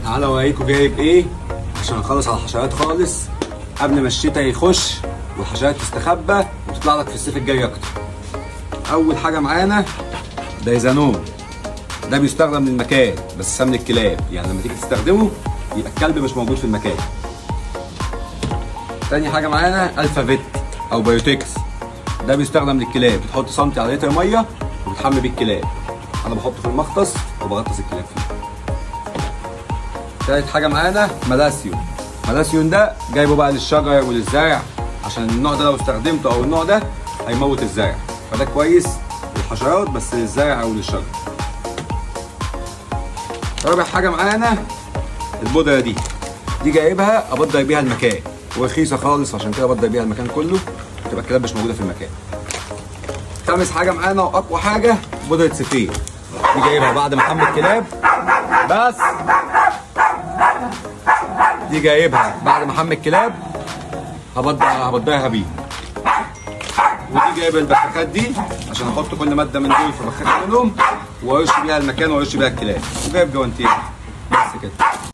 تعالى اوريكم جايب ايه عشان نخلص على الحشرات خالص قبل ما الشتاء يخش والحشرات تستخبى وتطلع لك في الصيف الجاي اكتر اول حاجه معانا دايزانون ده بيستخدم للمكان بس سمن الكلاب يعني لما تيجي تستخدمه يبقى الكلب مش موجود في المكان تاني حاجه معانا الفا فيت او بايوتكس ده بيستخدم للكلاب بتحط سنتي على لتر ميه وبتحمي بيه الكلاب انا بحطه في المختص وبغطس الكلاب فيه تالت حاجه معانا ملاسيوم ملاسيوم ده جايبه بقى للشجر وللزرع عشان النوع ده لو استخدمته او النوع ده هيموت الزرع فده كويس للحشرات بس للزرع او للشجر رابع حاجه معانا البودره دي دي جايبها ابضر بيها المكان ورخيصه خالص عشان كده ابضر بيها المكان كله تبقى الكلاب مش موجوده في المكان خامس حاجه معانا واقوى حاجه بودره سفير دي جايبها بعد ما احمل الكلاب بس دي جايبها بعد ما احمل الكلاب هبضر هبضرها بيه ودي جايب البخاخات دي عشان احط كل ماده من دول في بخاخه منهم وارش بيها المكان وارش بيها الكلاب وجايب جوانتين بس كده